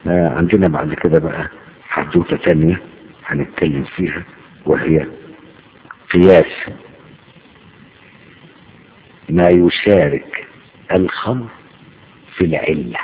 آه عندنا بعد كده بقى حدوتة تانية هنتكلم فيها وهي قياس ما يشارك الخمر في العلة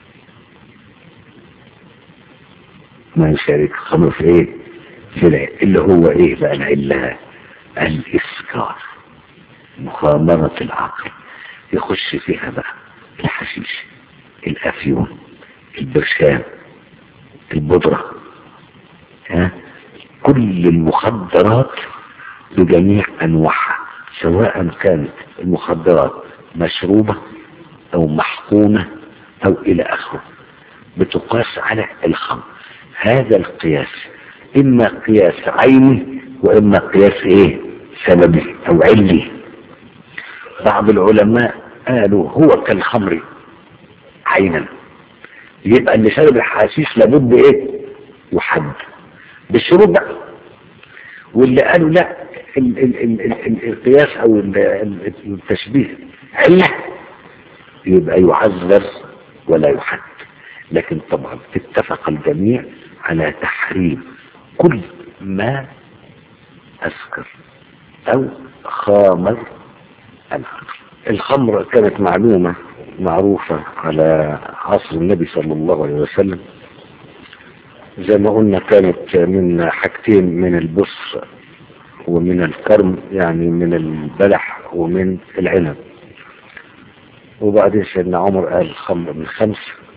ما يشارك الخمر في ايه في العلة اللي هو ايه بقى العلة الاسكار مخامرة العقل يخش فيها بقى الحشيش الافيون البرشام البودرة ها كل المخدرات بجميع انواعها سواء كانت المخدرات مشروبة او محقونة او الى اخره بتقاس على الخمر هذا القياس اما قياس عيني واما قياس ايه سببي او علي بعض العلماء قالوا هو كالخمر عينا يبقى اللي شرب الحشيش لابد ايه يحد بالشروط بقى واللي قالوا لا ال ال ال ال ال القياس او ال ال التشبيه علة يبقى يعذر ولا يحد لكن طبعا اتفق الجميع على تحريم كل ما اسكر او خامر العقل الخمر كانت معلومة معروفة على عصر النبي صلى الله عليه وسلم زي ما قلنا كانت من حاجتين من البص ومن الكرم يعني من البلح ومن العنب وبعدين سيدنا عمر قال الخمر من خمس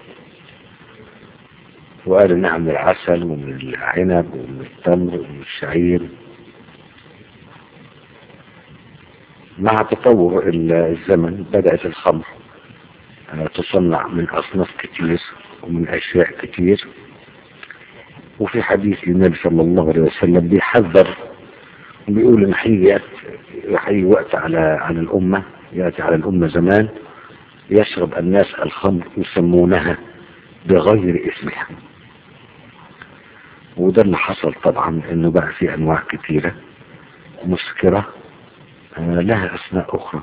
وقال انها من العسل ومن العنب ومن التمر ومن الشعير مع تطور الزمن بدأت الخمر تصنع من أصناف كتير ومن أشياء كتير وفي حديث للنبي صلى الله عليه وسلم بيحذر بيقول ان هيجي هيجي وقت على على الامه ياتي على الامه زمان يشرب الناس الخمر يسمونها بغير اسمها وده اللي حصل طبعا انه بقى في انواع كتيره مسكره آه لها اسماء اخرى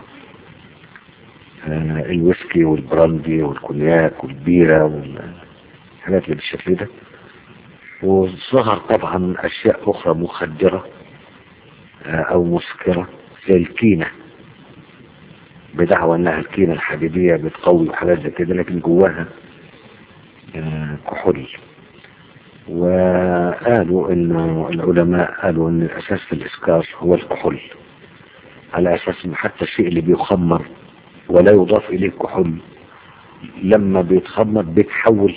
آه الويسكي والبراندي والكونياك والبيره والحاجات اللي بالشكل ده وظهر طبعا اشياء اخرى مخدرة او مسكرة زي الكينة بدعوى انها الكينة الحديدية بتقوي وحاجات زي كده لكن جواها كحول وقالوا انه العلماء قالوا ان الاساس في الاسكار هو الكحول على اساس ان حتى الشيء اللي بيخمر ولا يضاف اليه كحول لما بيتخمر بيتحول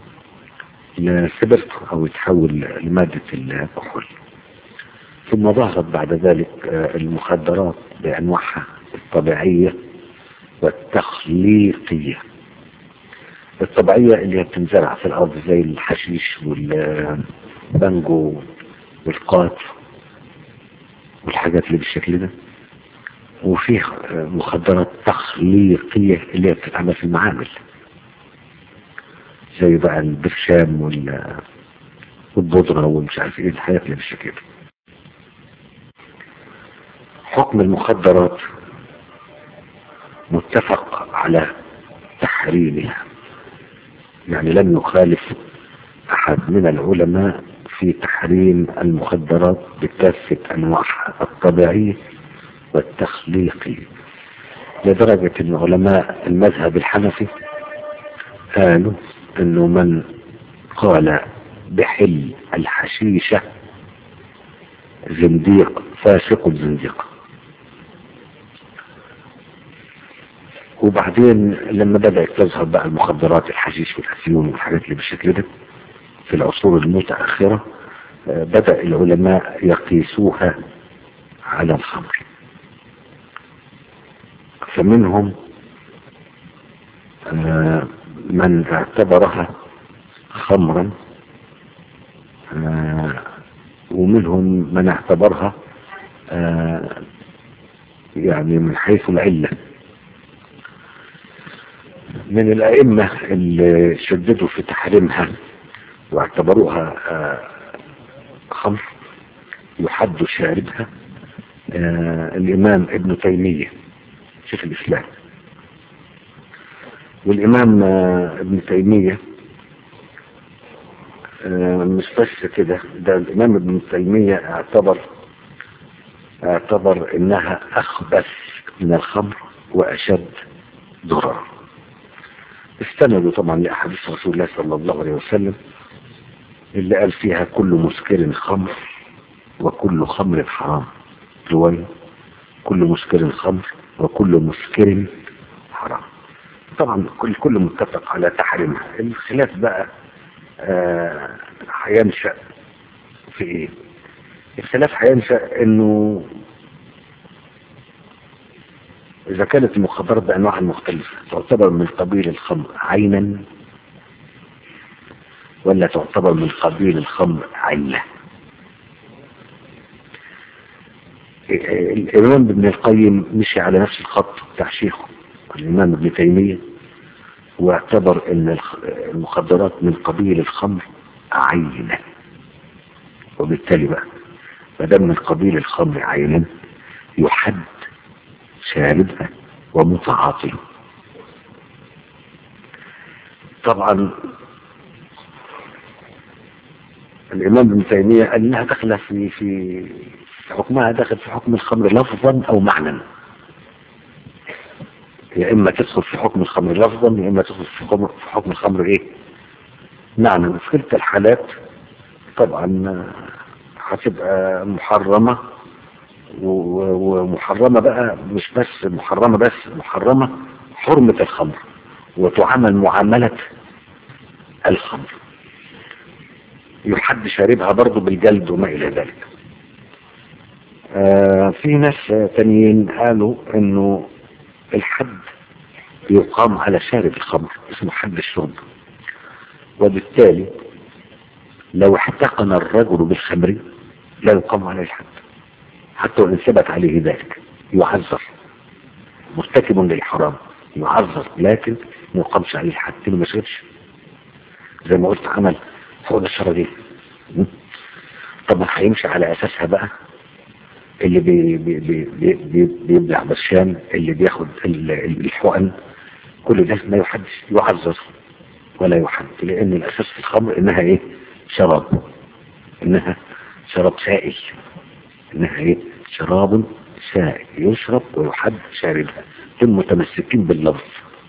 لسبرت او يتحول لمادة الكحول ثم ظهرت بعد ذلك المخدرات بانواعها الطبيعية والتخليقية الطبيعية اللي هي بتنزرع في الارض زي الحشيش والبانجو والقات والحاجات اللي بالشكل ده وفي مخدرات تخليقية اللي هي بتتعمل في المعامل زي بقى البرشام والبودرة والمش عارف ايه الحاجات اللي بالشكل ده حكم المخدرات متفق على تحريمها يعني لم يخالف احد من العلماء في تحريم المخدرات بكافة انواعها الطبيعية والتخليقي لدرجة ان علماء المذهب الحنفي قالوا انه من قال بحل الحشيشة زنديق فاسق زنديق وبعدين لما بدأت تظهر بقى المخدرات الحشيش والأفيون والحاجات اللي بالشكل ده في العصور المتأخرة بدأ العلماء يقيسوها على الخمر فمنهم من اعتبرها خمرا ومنهم من اعتبرها يعني من حيث العلة من الأئمة اللي شددوا في تحريمها واعتبروها خمر يحد شاربها الإمام ابن تيمية شيخ الإسلام والإمام ابن تيمية آه، مش بس كده ده الإمام ابن تيمية اعتبر اعتبر إنها أخبث من الخمر وأشد ضررا استندوا طبعا لأحاديث رسول الله صلى الله عليه وسلم اللي قال فيها كل مسكر خمر وكل خمر حرام رواية كل مسكر خمر وكل مسكر حرام طبعا كل كل متفق على تحريمها الخلاف بقى آه، هينشأ في ايه الخلاف هينشأ انه اذا كانت المخدرات بانواعها المختلفة تعتبر من قبيل الخمر عينا ولا تعتبر من قبيل الخمر علة الإمام ابن القيم مشي على نفس الخط بتاع شيخه الإمام ابن تيمية واعتبر ان الخ- المخدرات من قبيل الخمر عينة وبالتالي بقى ما دام من قبيل الخمر عينا يحد شاربها ومتعاطيه طبعا الامام ابن تيميه قال انها داخله في في في حكمها داخل في حكم الخمر لفظا او معنى يا اما تدخل في حكم الخمر لفظا يا اما تدخل في حكم في حكم الخمر ايه معنى وفي كلتا الحالات طبعا هتبقى محرمه و- و- ومحرمه بقى مش بس محرمه بس محرمه حرمه الخمر وتعامل معامله الخمر يحد شاربها برضه بالجلد وما الى ذلك آه في ناس آه، تانيين قالوا انه الحد يقام على شارب الخمر اسمه حد الشرب وبالتالي لو احتقن الرجل بالخمر لا يقام عليه الحد حتى وان ثبت عليه ذلك يعذر مرتكب للحرام يعذر لكن ما يقامش عليه الحد ما شربش زي ما قلت عمل حقن الشرجين طبعا هيمشي على اساسها بقى اللي بي بي بي بي بي بيبلع برشام اللي بياخد ال- ال- الحقن كل ده ما يحدش يعذر ولا يحد لان الاساس في الخمر انها ايه شراب انها شراب سائل انها ايه شراب سائل يشرب ويحد شاربها دول متمسكين باللفظ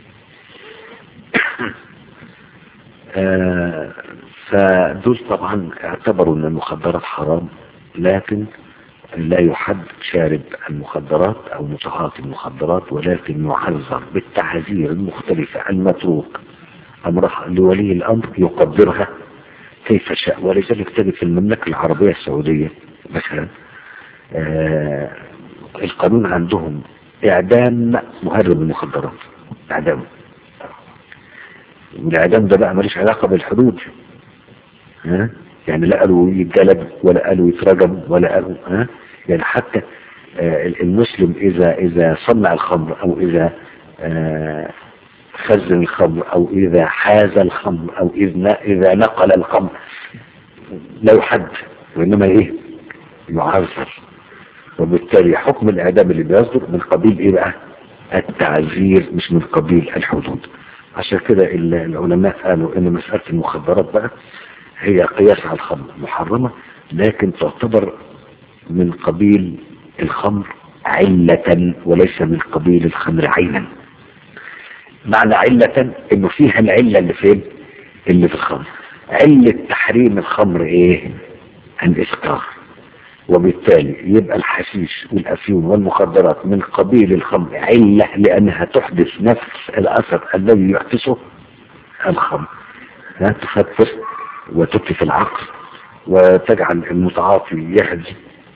آه، فدول طبعا اعتبروا ان المخدرات حرام لكن لا يحد شارب المخدرات او متعاطي المخدرات ولكن يعذر بالتعذير المختلفة المتروك امرها لولي الامر يقدرها كيف شاء ولذلك تجد في المملكة العربية السعودية مثلا آه القانون عندهم اعدام مهرب المخدرات اعدام والاعدام ده بقى ماليش علاقة بالحدود ها يعني لا قالوا يتجلد ولا قالوا يترجم ولا قالوا ها يعني حتى آه المسلم اذا اذا صنع الخمر او اذا آه خزن الخمر او اذا حاز الخمر او اذا اذا نقل الخمر لا يحد وانما ايه يعذر وبالتالي حكم الاعدام اللي بيصدر من قبيل ايه بقى التعذير مش من قبيل الحدود عشان كده العلماء قالوا ان مسألة المخدرات بقى هي قياس على الخمر محرمة لكن تعتبر من قبيل الخمر علة وليس من قبيل الخمر عينا معنى علة انه فيها العلة اللي فين اللي في الخمر علة تحريم الخمر ايه الاسكار وبالتالي يبقى الحشيش والافيون والمخدرات من قبيل الخمر علة لانها تحدث نفس الاثر الذي يحدثه الخمر لا تفتر وتتلف العقل وتجعل المتعاطي يهدي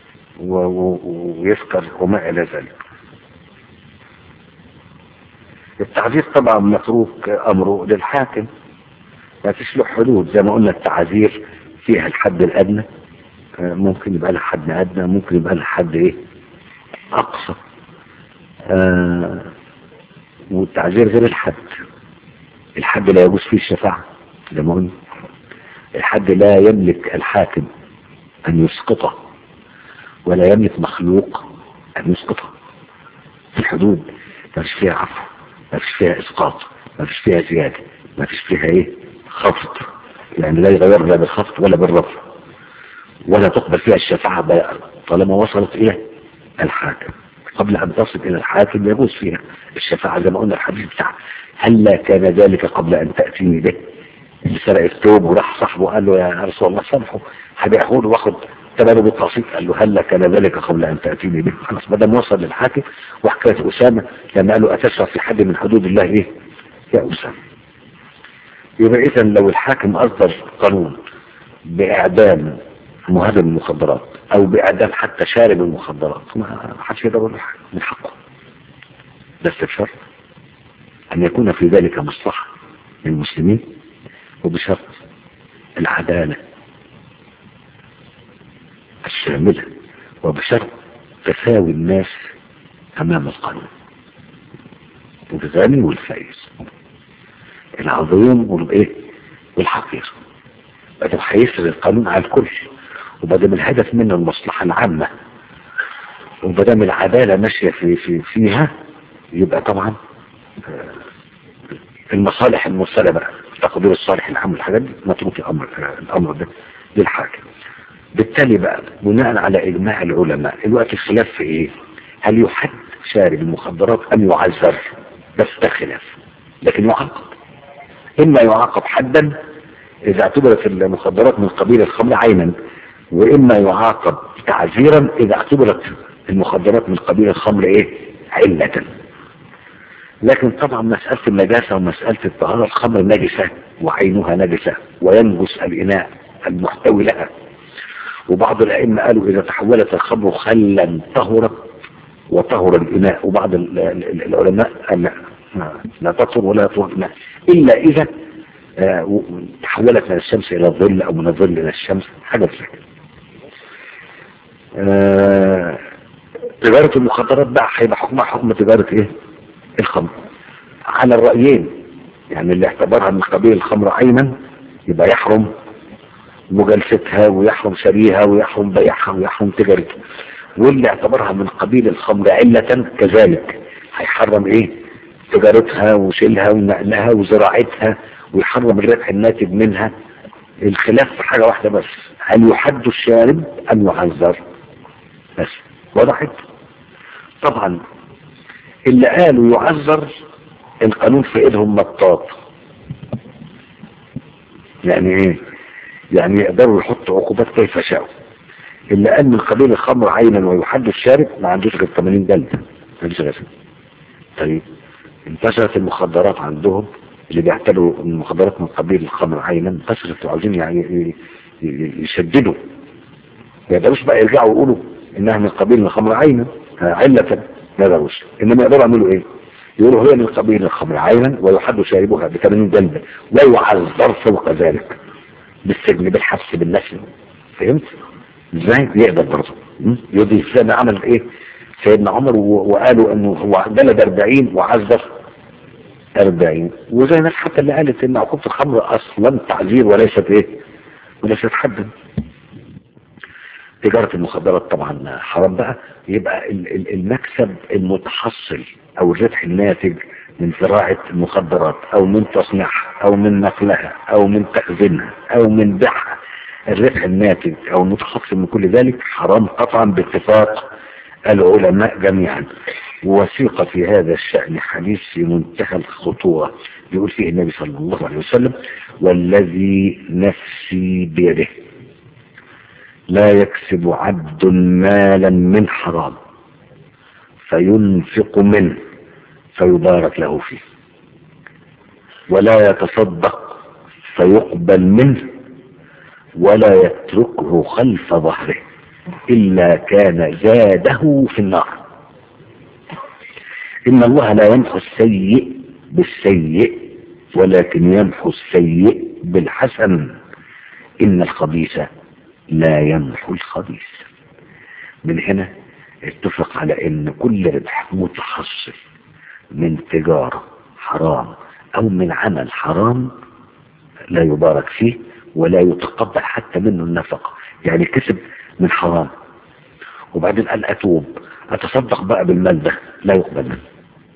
ويسكر وما الى ذلك التعذير طبعا متروك امره للحاكم ما فيش له حدود زي ما قلنا التعذير فيها الحد الادنى ممكن يبقى لها حد ادنى ممكن يبقى لها حد ايه اقصى آه والتعذير غير الحد الحد لا يجوز فيه الشفاعة زي ما قلنا الحد لا يملك الحاكم ان يسقطه ولا يملك مخلوق ان يسقطه في الحدود ما فيش فيها عفو ما فيش فيها اسقاط ما فيش فيها زيادة ما فيش فيها ايه خفض يعني لا يغير لا بالخفض ولا بالرفع ولا تقبل فيها الشفاعة بقى طالما وصلت إلى الحاكم قبل أن تصل إلى الحاكم يجوز فيها الشفاعة زي ما قلنا الحديث بتاع هلا كان ذلك قبل أن تأتيني به اللي سرق الثوب وراح صاحبه قال له يا رسول الله سامحه هبيعه له واخد ثمنه بالتقسيط قال له هلا كان ذلك قبل أن تأتيني به خلاص ما دام وصل للحاكم وحكاية أسامة لما قال له أتشرف في حد من حدود الله إيه يا أسامة يبقى إذا لو الحاكم أصدر قانون بإعدام مهاجم المخدرات أو بإعدام حتى شارب المخدرات ما حدش يقدر يقول حاجة من حقه بس بشرط أن يكون في ذلك مصلحة للمسلمين وبشرط العدالة الشاملة وبشرط تساوي الناس أمام القانون الغني والفائز العظيم والايه والحقير بدل هيسر القانون على الكل وبدل الهدف منه المصلحة العامة وبدل العدالة ماشية في في فيها يبقى طبعا المصالح المرسلة بقى تقدير الصالح العام والحاجات دي متروك الامر الامر ده للحاكم بالتالي بقى بناء على اجماع العلماء الوقت الخلاف في ايه هل يحد شارب المخدرات ام يعذر بس ده خلاف لكن يعاقب اما يعاقب حدا اذا اعتبرت المخدرات من قبيل الخمر عينا واما يعاقب تعذيرا اذا اعتبرت المخدرات من قبيل الخمر ايه علة لكن طبعا مسألة النجاسة ومسألة الطهارة الخمر نجسة وعينها نجسة وينجس الإناء المحتوي لها وبعض الأئمة قالوا إذا تحولت الخمر خلا طهرت وطهر الإناء وبعض العلماء قال لا لا تطهر ولا يطهر الإناء إلا إذا تحولت من الشمس إلى الظل أو من الظل إلى الشمس حاجة زي كده تجارة المخدرات بقى هيبقى حكمها حكم تجارة ايه الخمر على الرأيين يعني اللي اعتبرها من قبيل الخمر عينا يبقى يحرم مجالستها ويحرم شريها ويحرم بيعها ويحرم تجارتها واللي اعتبرها من قبيل الخمر علة كذلك هيحرم ايه تجارتها وشيلها ونقلها وزراعتها ويحرم الربح الناتج منها الخلاف في حاجة واحدة بس هل يحد الشارب ام يعذر بس وضحت طبعا اللي قالوا يعذر القانون في ايدهم مطاط يعني ايه يعني يقدروا يحطوا عقوبات كيف شاءوا اللي قال من قبيل الخمر عينا ويحد الشارب ما عندوش غير 80 جلده ما عندوش غير طيب انتشرت المخدرات عندهم اللي بيعتبروا المخدرات من قبيل الخمر عينا انتشرت وعاوزين يعني يشددوا ما يقدروش بقى يرجعوا يقولوا انها من قبيل الخمر عينا علة ما يقدروش انما يقدروا يعملوا ايه يقولوا هي من قبيل الخمر عينا ويحد شاربها ب 80 جلده ويعذر فوق ذلك بالسجن بالحبس بالنسل فهمت ازاي يقدر برضه يضيف زي ما عمل ايه سيدنا عمر وقالوا انه هو جلد 40 وعذر 40 وزي الناس حتى اللي قالت ان عقوبة الخمر اصلا تعذير وليست ايه وليست حدا تجارة المخدرات طبعا حرام بقى يبقى المكسب المتحصل او الربح الناتج من زراعة المخدرات او من تصنيعها او من نقلها او من تخزينها او من بيعها الربح الناتج او المتحصل من كل ذلك حرام قطعا باتفاق العلماء جميعا ووثيق في هذا الشأن حديث في منتهى الخطورة يقول فيه النبي صلى الله عليه وسلم والذي نفسي بيده لا يكسب عبد مالا من حرام فينفق منه فيبارك له فيه ولا يتصدق فيقبل منه ولا يتركه خلف ظهره إلا كان زاده في النار إن الله لا يمحو السيء بالسيء ولكن يمحو السيء بالحسن إن الخبيث لا يمحو الخبيث من هنا اتفق على ان كل ربح متحصل من تجارة حرام او من عمل حرام لا يبارك فيه ولا يتقبل حتى منه النفقة يعني كسب من حرام وبعدين قال اتوب اتصدق بقى بالمال ده لا يقبل منه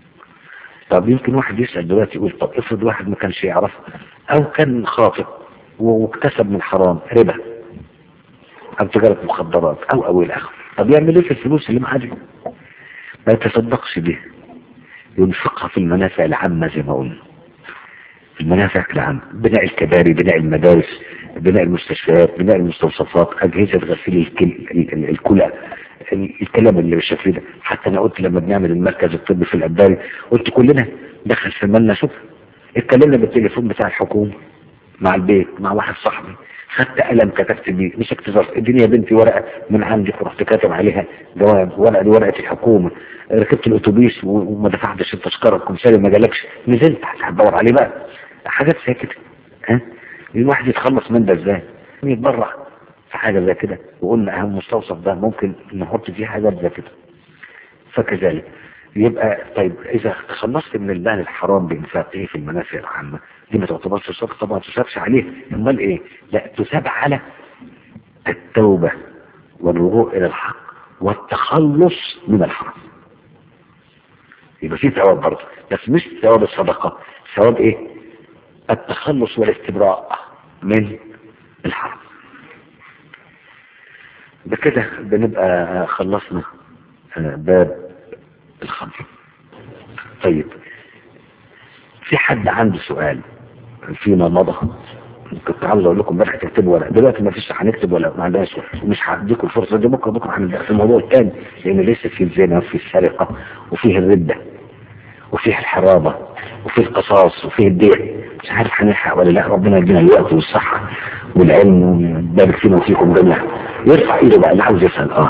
طب يمكن واحد يسأل دلوقتي يقول طب افرض واحد ما كانش يعرف او كان خاطئ واكتسب من حرام ربا او تجارة مخدرات او او الى اخره طب يعمل ايه في الفلوس اللي معاه دي ما يتصدقش بيها ينفقها في المنافع العامة زي ما قلنا في المنافع العامة بناء الكباري بناء المدارس بناء المستشفيات بناء المستوصفات أجهزة غسيل الكل- ال- ال- الكلى ال- الكلام اللي بالشكل ده حتى أنا قلت لما بنعمل المركز الطبي في الأباري قلت كلنا دخل في مالنا شوف اتكلمنا بالتليفون بتاع الحكومة مع البيت مع واحد صاحبي خدت قلم كتبت بيه مسكت ظرف اديني يا بنتي ورقه من عندك ورحت كاتب عليها جواب ورقه دي ورقه الحكومه ركبت الاتوبيس و- وما دفعتش التذكره الكمساري ما جالكش نزلت هتدور عليه بقى حاجات زي كده ها الواحد يتخلص من ده ازاي يتبرع في حاجه زي كده وقلنا اهم مستوصف ده ممكن نحط فيه حاجات زي كده فكذلك يبقى طيب اذا تخلصت من المال الحرام بانفاقه في المنافع العامه دي ما تعتبرش صدقه طبعا ما تسابش عليه امال ايه لا تساب على التوبه والرجوع الى الحق والتخلص من الحرام يبقى في ثواب برضه بس مش ثواب الصدقه ثواب ايه التخلص والاستبراء من الحرام بكده بنبقى خلصنا آه، باب الخمر طيب في حد عنده سؤال فيما مضى كنت عاوز اقول لكم امبارح تكتبوا ورق دلوقتي ما فيش هنكتب ولا ما عندناش وقت ومش هديكم الفرصه دي بكره بكره هنبدا في الموضوع الثاني لان لسه في الزنا وفي السرقه وفيه الرده وفيه الحرابه وفيه القصاص وفيه الدين مش عارف هنلحق ولا لا ربنا يدينا الوقت والصحه والعلم ويبارك فينا وفيكم جميعا يرفع ايده بقى اللي عاوز يسال اه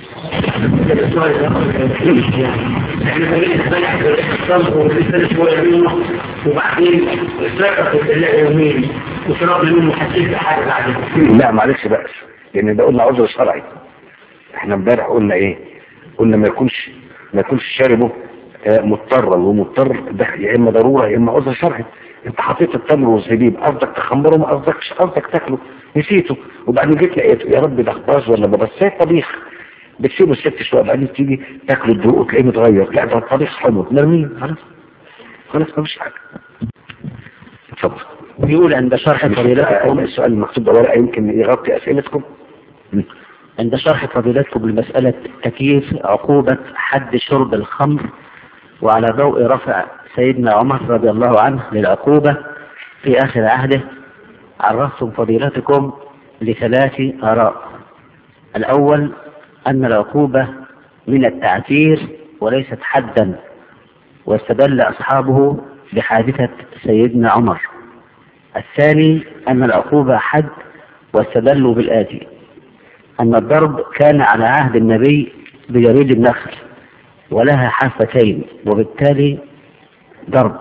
وبعدين سرقت يومين وشربنا منه حسيت بحاجه بعد لا معلش بأس لان ده قلنا عذر شرعي احنا امبارح قلنا ايه قلنا ما يكونش ما يكونش شاربه آه، مضطرا ومضطر ده يا اما ضروره يا اما عذر شرعي انت حطيت التمر والزبيب قصدك تخمره ما قصدكش قصدك تاكله نسيته وبعدين جيت لقيته يا رب ده خباز ولا بس طبيخ بتسيبه ست شويه بعدين تيجي تاكله تدوقه وتلاقيه متغير لا ده الطبيخ حلو نرميه خلاص خلاص مفيش حاجه اتفضل بيقول عند شرح فضيلتكم السؤال المكتوب ده ورقه يمكن يغطي اسئلتكم عند شرح فضيلتكم لمسألة تكييف عقوبة حد شرب الخمر وعلى ضوء رفع سيدنا عمر رضي الله عنه للعقوبة في آخر عهده عرفتم فضيلتكم لثلاث آراء الأول أن العقوبة من التعتير وليست حدا واستدل أصحابه بحادثة سيدنا عمر الثاني أن العقوبة حد واستدلوا بالآتي أن الضرب كان على عهد النبي بجريد النخل ولها حافتين وبالتالي ضرب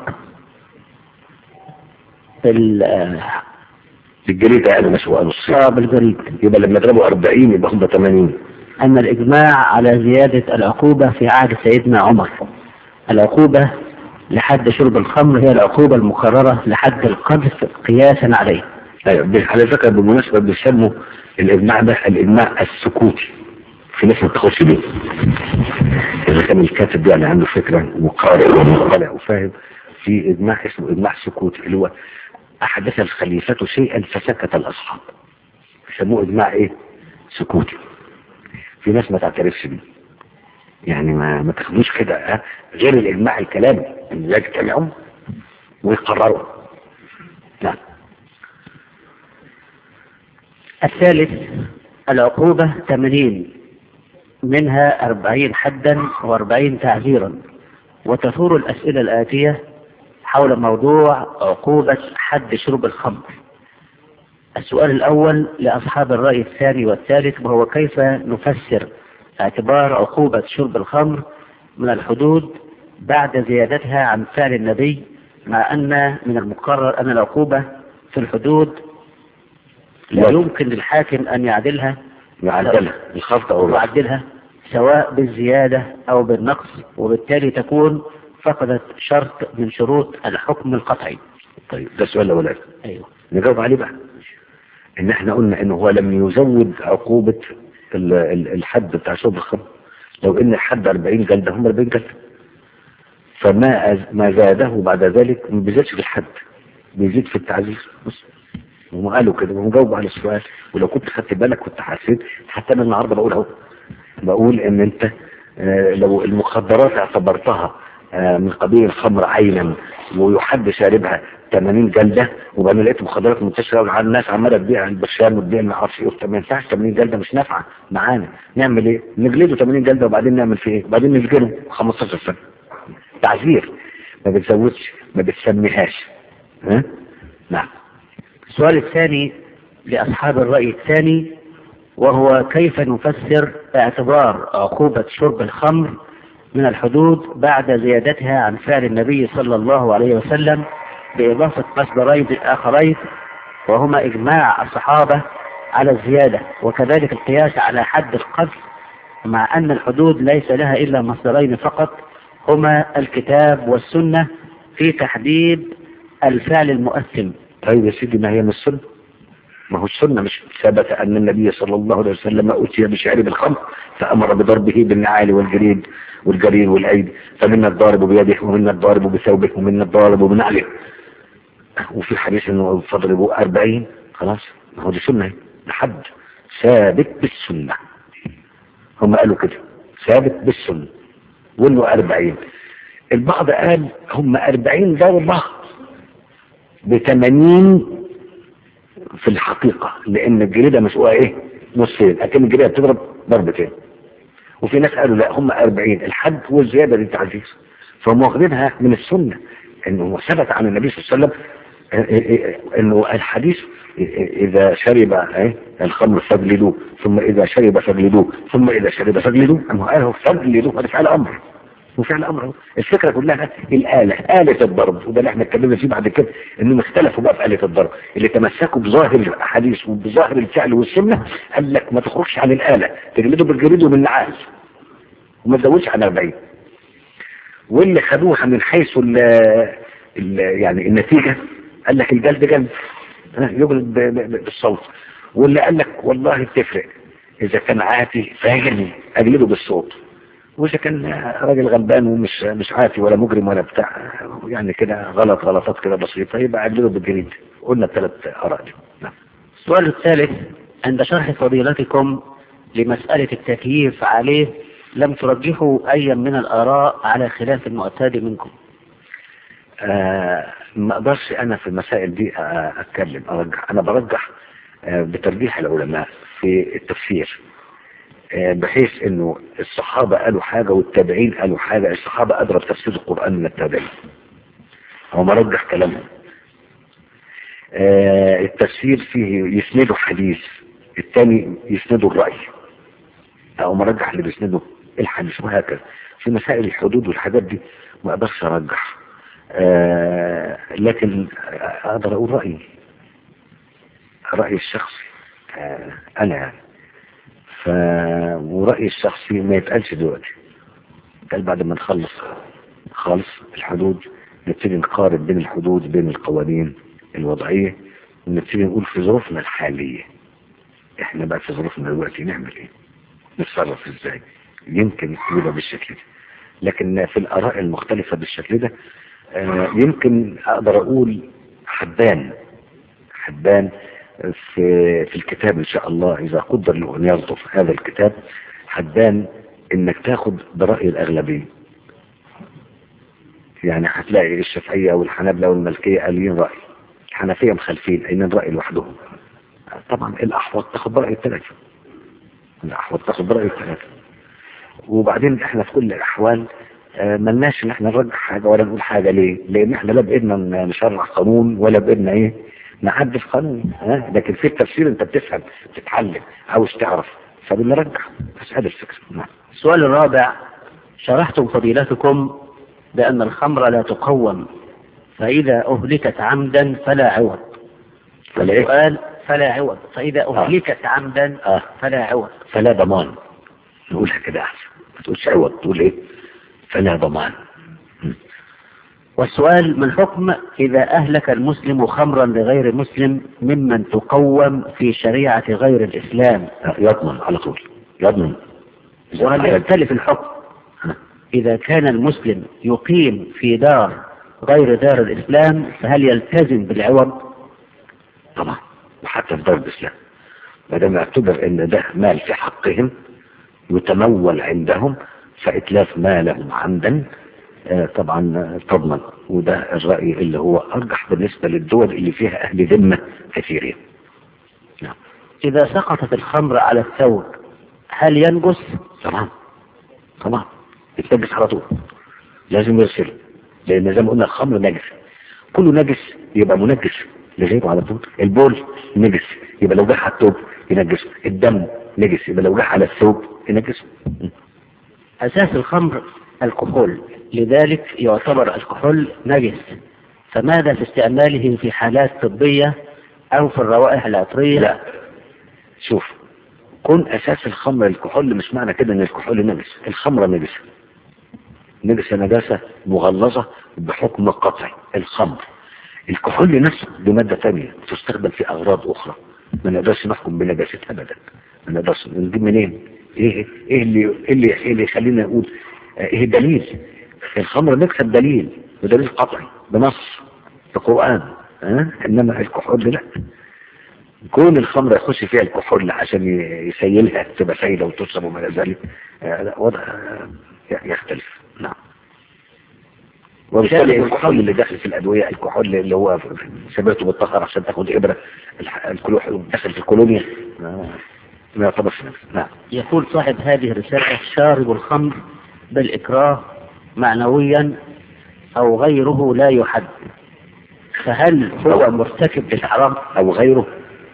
بال آه، الجريد اقل مسوء نص آه، بالجريد يبقى لما يضربوا 40 يبقى هم 80 أن الإجماع على زيادة العقوبة في عهد سيدنا عمر العقوبة لحد شرب الخمر هي العقوبة المقررة لحد القذف قياسا عليه ايوه ب- على فكره بالمناسبه بيسموا الاجماع ده الاجماع السكوتي في ناس ما بتاخدش بيه اذا كان الكاتب يعني عنده فكره وقارئ ومطلع وفاهم في اجماع اسمه اجماع سكوتي اللي هو احدث الخليفه شيئا فسكت الاصحاب يسموه اجماع ايه سكوتي في ناس ما تعترفش بيه يعني ما ما تاخدوش كده ها؟ غير الاجماع الكلامي اللي يجتمعوا ويقرروا نعم الثالث العقوبة 80 منها 40 حدا و40 تعزيرا وتثور الأسئلة الآتية حول موضوع عقوبة حد شرب الخمر السؤال الأول لأصحاب الرأي الثاني والثالث وهو كيف نفسر اعتبار عقوبة شرب الخمر من الحدود بعد زيادتها عن فعل النبي مع أن من المقرر أن العقوبة في الحدود لا لا. يمكن للحاكم أن يعدلها يعدلها الخفض او الرفع يعدلها سواء بالزيادة أو بالنقص وبالتالي تكون فقدت شرط من شروط الحكم القطعي طيب ده السؤال الاولاني أيوه نجاوب عليه بقى ان احنا قلنا انه هو لم يزود عقوبة ال- ال- الحد بتاع شرب الخمر لو ان الحد 40 جلدة هم 40 جلدة فما أز- ما زاده بعد ذلك ما بيزيدش في الحد بيزيد في التعزير بص هم قالوا كده وهم جاوبوا على السؤال ولو كنت خدت بالك كنت حسيت حتى انا النهارده بقول اهو بقول ان انت آه، لو المخدرات اعتبرتها آه، من قبيل الخمر عينا ويحد شاربها 80 جلده وبعدين لقيت مخدرات منتشره وعلى الناس عماله تبيع البرشام وتبيع ما اعرفش ايه وبتاع. ما ينفعش 80 جلده مش نافعه معانا نعمل ايه؟ نجلده 80 جلده وبعدين نعمل فيه ايه؟ وبعدين نسجنه 15 سنه تعذير ما بتزودش ما بتسميهاش ها؟ نعم السؤال الثاني لأصحاب الرأي الثاني وهو كيف نفسر اعتبار عقوبة شرب الخمر من الحدود بعد زيادتها عن فعل النبي صلى الله عليه وسلم بإضافة مصدرين آخرين وهما إجماع الصحابة على الزيادة وكذلك القياس على حد القذف مع أن الحدود ليس لها إلا مصدرين فقط هما الكتاب والسنة في تحديد الفعل المؤثم طيب يا سيدي ما هي من السنة ما هو السنة مش ثبت أن النبي صلى الله عليه وسلم أتي بشعر بالخمر فأمر بضربه بالنعال والجريد والجرير والأيد فمنا الضارب بيده ومنا الضارب بثوبه ومنا الضارب بنعله وفي حديث انه فاضربوا أربعين خلاص ما هو دي سنة اهي. ده حد ثابت بالسنة هم قالوا كده ثابت بالسنة وانه أربعين البعض قال هم أربعين ضربة بثمانين في الحقيقة لأن الجريدة مسؤولة إيه؟ نصين لكن الجريدة بتضرب ضربتين وفي ناس قالوا لا هم 40 الحد والزيادة دي تعزيز فهم واخدينها من السنة انه ثبت عن النبي صلى الله عليه وسلم انه الحديث اذا شرب إيه؟ الخمر فاجلدوه ثم اذا شرب فاجلدوه ثم اذا شرب فاجلدوه اما قاله فاجلدوه هذا فعل امر وفعل امر الفكره كلها الاله اله الضرب وده اللي احنا اتكلمنا فيه بعد كده انهم اختلفوا بقى في اله الضرب اللي تمسكوا بظاهر الاحاديث وبظاهر الفعل والسنه قال لك ما تخرجش عن الاله تجلده بالجريد وبالنعال وما تزودش عن 40 واللي خدوها من حيث ال ال يعني النتيجه قال لك الجلد جلد ها، يجلد ب- ب- بالصوت واللي قال لك والله بتفرق اذا كان عاتي فاجر اجلده بالصوت واذا كان راجل غلبان ومش مش عاتي ولا مجرم ولا بتاع يعني كده غلط غلطات كده بسيطه يبقى اجلده بالجريد قلنا الثلاث اراء دي نعم السؤال الثالث عند شرح فضيلتكم لمسألة التكييف عليه لم ترجحوا أي من الآراء على خلاف المعتاد منكم آه ما اقدرش انا في المسائل دي آه اتكلم ارجح انا برجح آه بترجيح العلماء في التفسير آه بحيث انه الصحابة قالوا حاجة والتابعين قالوا حاجة الصحابة ادرى بتفسير القرآن من التابعين هو مرجح كلامهم آه التفسير فيه يسنده حديث الثاني يسنده الرأي او مرجح اللي بيسنده الحديث وهكذا في مسائل الحدود والحاجات دي ما اقدرش ارجح آه لكن اقدر اقول رايي رايي الشخصي آه انا يعني ف ورايي الشخصي ما يتقالش دلوقتي قال بعد ما نخلص خالص الحدود نبتدي نقارن بين الحدود بين القوانين الوضعيه ونبتدي نقول في ظروفنا الحاليه احنا بقى في ظروفنا دلوقتي نعمل ايه نتصرف ازاي يمكن يبقى بالشكل ده لكن في الاراء المختلفه بالشكل ده آه، يمكن اقدر اقول حبان حبان في في الكتاب ان شاء الله اذا قدر له ان يلطف هذا الكتاب حبان انك تاخد براي الاغلبيه يعني هتلاقي الشافعيه والحنابله والمالكيه قالين راي الحنفيه مخالفين قايلين راي لوحدهم طبعا الاحوط تاخد براي الثلاثه الاحوط تاخد براي الثلاثه وبعدين احنا في كل الاحوال آه، ملناش ان احنا نرجح حاجه ولا نقول حاجه ليه؟ لان احنا لا بايدنا ن- نشرح قانون ولا بايدنا ايه؟ نعدل قانون ها لكن في التفسير انت بتفهم تتعلم عاوز تعرف فبنرجح بس هذا الفكره نعم السؤال الرابع شرحتم فضيلتكم بأن الخمر لا تقوم فإذا أهلكت عمدا فلا عوض فلا ايه؟ السؤال فلا عوض فإذا أهلكت عمدا اه فلا عوض فلا ضمان نقولها كده احسن ما تقولش عوض تقول ايه؟ فلا ضمان والسؤال ما الحكم إذا أهلك المسلم خمرا لغير مسلم ممن تقوم في شريعة غير الإسلام آه، يضمن على طول يضمن وهل يختلف الحكم إذا كان المسلم يقيم في دار غير دار الإسلام فهل يلتزم بالعوض طبعا وحتى في دار الإسلام ما دام اعتبر ان ده مال في حقهم يتمول عندهم فإتلاف مالهم عمدا آه، طبعا آه، تضمن وده الرأي اللي هو أرجح بالنسبة للدول اللي فيها أهل ذمة كثيرين نعم إذا سقطت الخمر على الثوب هل ينجس؟ طبعا طبعا يتنجس على طول لازم يغسله لأن زي ما قلنا الخمر نجس كله نجس يبقى منجس لغيره على طول البول نجس يبقى لو جه على الثوب ينجسه الدم نجس يبقى لو جه على الثوب ينجسه أساس الخمر الكحول لذلك يعتبر الكحول نجس فماذا في استعماله في حالات طبية أو في الروائح العطرية لا شوف كون اساس الخمر الكحول مش معنى كده ان الكحول نجس الخمره نجسه نجسه نجاسه مغلظه بحكم قطعي الخمر الكحول نفسه دي ماده ثانيه تستخدم في اغراض اخرى ما نقدرش نحكم بنجاستها ابدا ما نقدرش نجيب منين ايه ايه اللي ايه اللي, إيه اللي يخلينا نقول آه، ايه الدليل الخمر نجسه بدليل بدليل قطعي بنص في القران ها انما الكحول لا كون الخمر يخش فيها الكحول عشان ي- يسيلها تبقى سايله وتشرب وما الى ذلك آه، لا، وضع آه، يختلف نعم وبالتالي الكحول اللي داخل في الادويه الكحول اللي هو سميته بالطهر عشان تاخد ابره الح- الكلوح داخل في الكولونيا آه، ما يعتبرش نفس نعم يقول صاحب هذه الرسالة شارب الخمر بالإكراه معنويا أو غيره لا يحد فهل هو مرتكب للحرام او غيره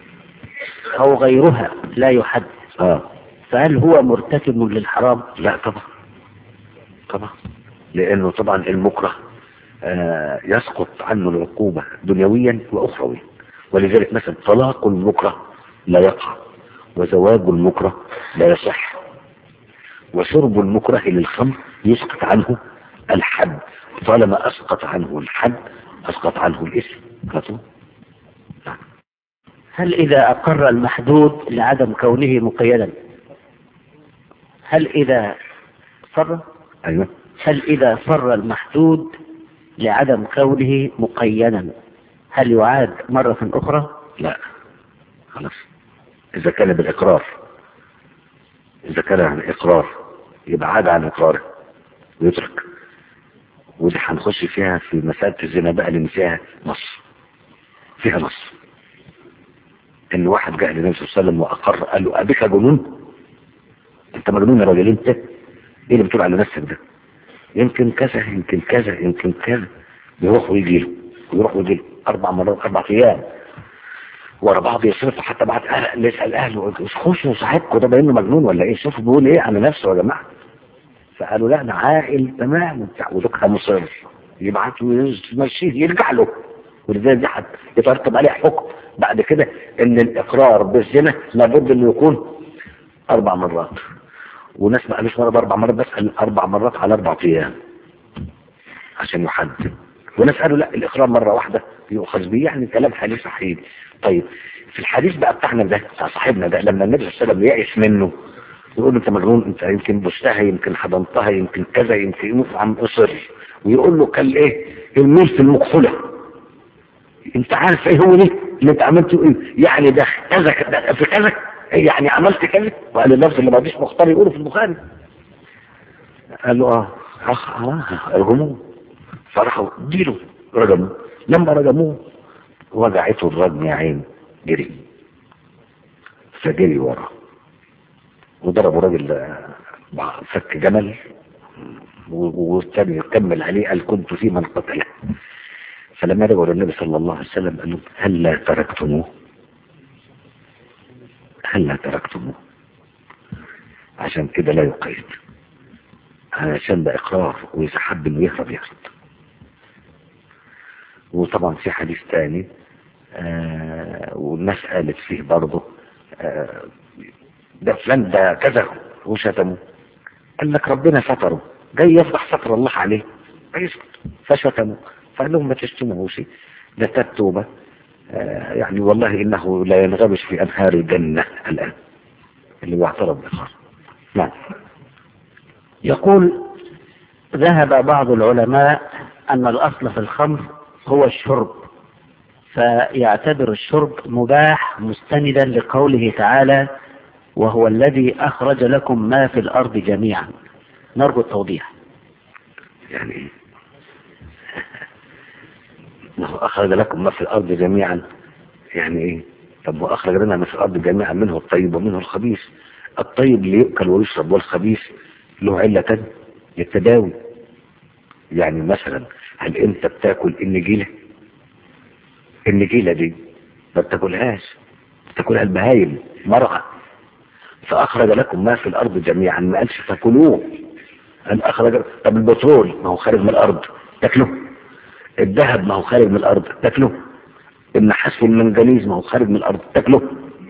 أو غيرها لا يحد اه فهل هو مرتكب للحرام لا طبعا طبعا لانه طبعا المكره آه يسقط عنه العقوبة دنيويا واخرويا ولذلك مثلا طلاق المكره لا يقع وزواج المكره لا يصح وشرب المكره للخمر يسقط عنه الحد طالما اسقط عنه الحد اسقط عنه الاسم على طول. هل إذا أقر المحدود لعدم كونه مقيدا هل إذا فر ايوه هل إذا فر المحدود لعدم كونه مقيدا هل يعاد مرة أخرى لا خلاص إذا كان بالإقرار إذا كان عن إقرار يبقى عاد عن إقراره ويترك ودي هنخش فيها في مسألة الزنا بقى لأن فيها نص فيها نص إن واحد جاء للنبي صلى الله عليه وسلم وأقر قال له أبيك جنون أنت مجنون يا راجل أنت إيه اللي بتقول على نفسك ده يمكن كذا يمكن كذا يمكن كذا يروح ويجي له ويروح ويجي له أربع مرات أربع أيام ورا بعض يصرفوا حتى بعد أهل يسأل أهله خشوا صاحبكم ده باين مجنون ولا إيه شوفوا بيقول إيه على نفسه يا جماعة فقالوا لا أنا عاقل تمام وبتاع ودكها مصر يبعتوا يمشيه يرجع له ولذلك ده يترتب عليه حكم بعد كده ان الاقرار بالزنا لابد انه يكون اربع مرات وناس ما قالوش مره باربع مرات بس قال اربع مرات على اربع ايام عشان يحدد وناس قالوا لا الاقرار مره واحده يؤخذ به يعني كلام حديث صحيح طيب في الحديث بقى بتاعنا ده بتاع صاحبنا ده لما النبي صلى الله عليه وسلم يأس منه يقول له انت مجنون انت يمكن بستها يمكن حضنتها يمكن كذا يمكن يموت عم اصر ويقول له كان ايه الميل في المقفله انت عارف ايه هو دي اللي انت عملته ايه يعني ده كذا كذا في كذا يعني عملت كذا وقال اللفظ اللي ما فيش مختار يقوله في البخاري قال له اه اخ اه ارجموه فراحوا اديله رجموه لما رجموه وجعته الرجم يا عين جري فجري وراه وضربوا راجل آه، فك جمل و- والتاني يكمل عليه قال كنت في من قتله فلما رجعوا للنبي صلى الله عليه وسلم قال لهم هل لا تركتموه هل لا تركتموه عشان كده لا يقيد عشان ده اقرار واذا حب انه يهرب يهرب وطبعا في حديث تاني آه والناس قالت فيه برضه آه ده فلان ده كذا وشتمه قال لك ربنا ستره جاي يفضح ستر الله عليه فيسكت فشتمه فقال لهم ما تشتموش ده تتوبة آه يعني والله إنه لا ينغمس في أنهار الجنة الآن اللي بيعترض بالخير نعم يقول ذهب بعض العلماء أن الأصل في الخمر هو الشرب فيعتبر الشرب مباح مستندا لقوله تعالى وهو الذي أخرج لكم ما في الأرض جميعا نرجو التوضيح يعني ايه ما هو أخرج لكم ما في الأرض جميعا يعني إيه طب وأخرج لنا ما في الأرض جميعا منه الطيب ومنه الخبيث الطيب ليؤكل ويشرب والخبيث له علة للتداوي يعني مثلا هل أنت بتاكل النجيلة النجيلة دي ما بتاكلهاش بتاكلها البهايم مرعى فأخرج لكم ما في الأرض جميعا ما قالش فكلوه قال أخرج طب البترول ما هو خارج من الأرض تاكله الذهب ما هو خارج من الأرض تاكله النحاس والمنجنيز ما هو خارج من الأرض تاكله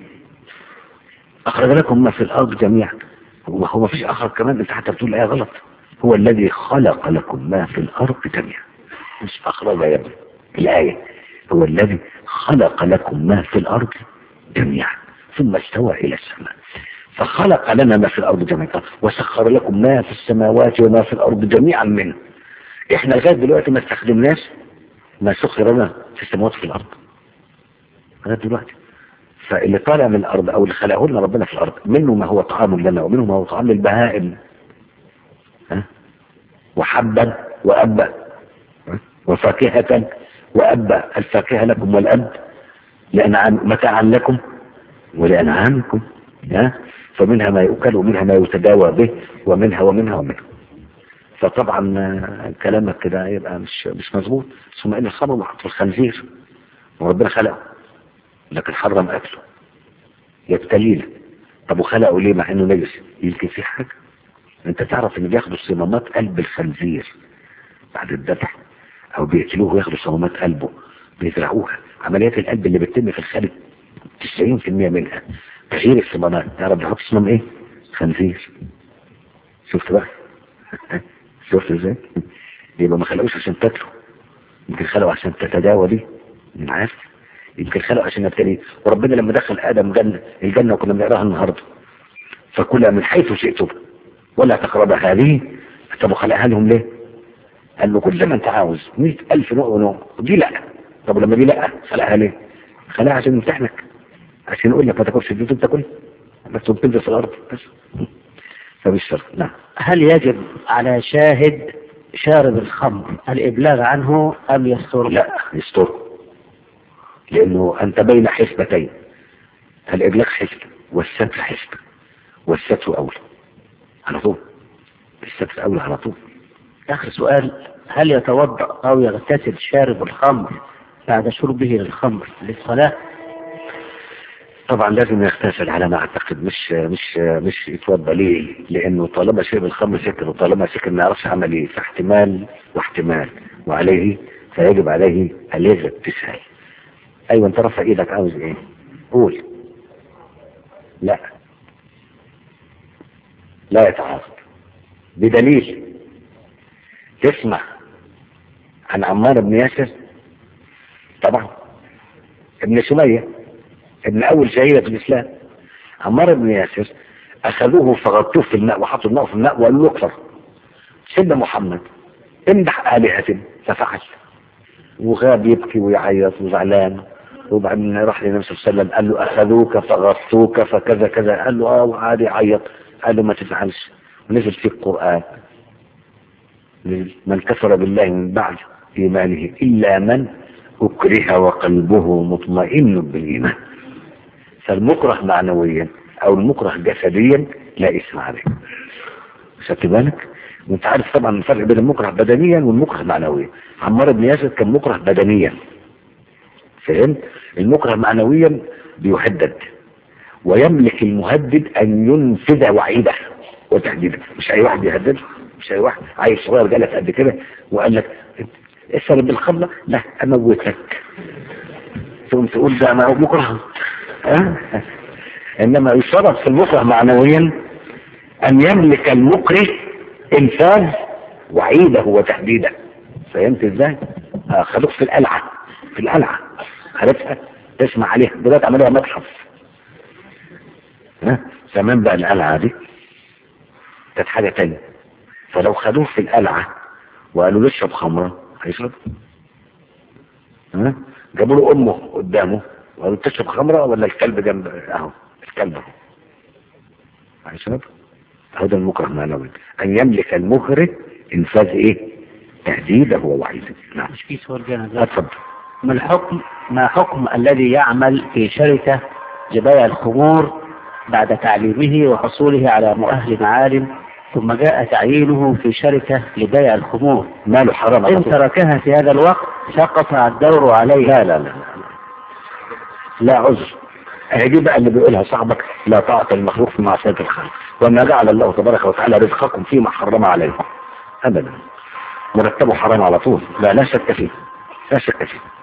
أخرج لكم ما في الأرض جميعا هو هو ما فيش أخرج كمان أنت حتى بتقول الآية غلط هو الذي خلق لكم ما في الأرض جميعا مش أخرج يا ابني الآية هو الذي خلق لكم ما في الأرض جميعا ثم استوى إلى السماء فخلق لنا ما في الأرض جميعا وسخر لكم ما في السماوات وما في الأرض جميعا منه احنا لغاية دلوقتي ما استخدمناش ما سخر لنا في السماوات وفي الأرض لغاية دلوقتي فاللي طالع من الأرض أو اللي خلقه لنا ربنا في الأرض منه ما هو طعام لنا ومنه ما هو طعام للبهائم ها؟ وحبا وأبا ها؟ وفاكهة وأبا الفاكهة لكم والأب لأنعام متاعا لكم ولأنعامكم ها؟ فمنها ما يؤكل ومنها ما يتداوى به ومنها ومنها ومنها فطبعا آه، كلامك كده يبقى مش مش مظبوط ثم ان الخمر محط في الخنزير وربنا خلقه لكن حرم اكله يبتلينا طب وخلقه ليه مع انه نجس يمكن في حاجه انت تعرف ان بياخدوا صمامات قلب الخنزير بعد الذبح او بيقتلوه وياخدوا صمامات قلبه بيزرعوها عمليات القلب اللي بتتم في الخارج 90% منها تغيير الصمامات تعرف بيحط صمام ايه خنزير شفت بقى شفت ازاي يبقى ما خلقوش عشان تاكله يمكن خلقوا عشان تتداوى بيه من عارف يمكن خلقوا عشان يبتلي وربنا لما دخل ادم جنة الجنة وكنا بنقراها النهارده فكلها من حيث شئتم ولا تقرب هذه طب وخلقها لهم ليه؟ قال له كل ما انت عاوز 100000 نوع ونوع دي لا طب لما دي لا خلقها ليه؟ خلقها عشان يمتحنك عشان يقول لك ما تاكلش دي تاكل بس تنزل في الارض بس فمش شرط نعم هل يجب على شاهد شارب الخمر الإبلاغ عنه أم يستر لا يستر لانه انت بين حسبتين الابلاغ حسب والستر حسب والستر اولى على طول الستر اولى على طول آخر سؤال هل يتوضأ أو يغتسل شارب الخمر بعد شربه للخمر للصلاة طبعا لازم يغتسل على ما اعتقد مش مش مش يتوضا ليه؟ لانه طالما شرب الخمر سكر وطالما سكر ما يعرفش عمل ايه فاحتمال واحتمال وعليه فيجب عليه الاغتسال ايوه انت رفع ايدك عاوز ايه؟ قول لا لا يتعارض بدليل تسمع عن عمار بن ياسر طبعا ابن سميه ابن اول شهيدة في الاسلام عمار بن ياسر اخذوه فغطوه في الماء وحطوا الماء في الماء وقالوا له اكثر سيدنا محمد امدح الهة ففعل وغاب يبكي ويعيط وزعلان وبعدين راح للنبي صلى الله عليه وسلم قال له اخذوك فغطوك فكذا كذا قال له اه وقعد يعيط قال له ما تزعلش ونزل في القران نزل من كفر بالله من بعد ايمانه الا من اكره وقلبه مطمئن بالايمان فالمكره معنويا او المكره جسديا لا اسم عليه خدت بالك وانت عارف طبعا الفرق بين المكره بدنيا والمكره معنويا عمار بن ياسر كان مكره بدنيا فهمت المكره معنويا بيهدد ويملك المهدد ان ينفذ وعيده وتهديده مش اي واحد يهدد مش اي واحد عيل صغير جالك قد كده وقال لك اشرب بالخمره لا اموتك تقوم تقول ده انا مكره أه؟ انما يشترط في المكره معنويا ان يملك المكره انفاذ وعيده وتهديده فهمت ازاي؟ آه خلوك في القلعه في القلعه عرفتها تسمع عليها دلوقتي عملوها متحف ها زمان بقى القلعه دي كانت حاجه تانية فلو خدوه في القلعه وقالوا له اشرب خمره هيشرب ها جابوا له امه قدامه وقالوا تشرب خمره ولا الكلب جنب اهو الكلب اهو هيشرب هو ده المكره المعنوي ان يملك المكره انفاذ ايه تهديده ووعيده نعم مش في سؤال جانا لا اتفضل ما الحكم ما حكم الذي يعمل في شركة لبيع الخمور بعد تعليمه وحصوله على مؤهل معالم ثم جاء تعيينه في شركة لبيع الخمور ماله حرام على إن طول. تركها في هذا الوقت سقط الدور عليه لا لا لا لا عذر هي دي بقى اللي بيقولها صاحبك لا طاعة المخلوق في معصية الخالق وما جعل الله تبارك وتعالى رزقكم فيما حرم عليكم ابدا مرتبه حرام على طول لا لا شك فيه لا شك فيه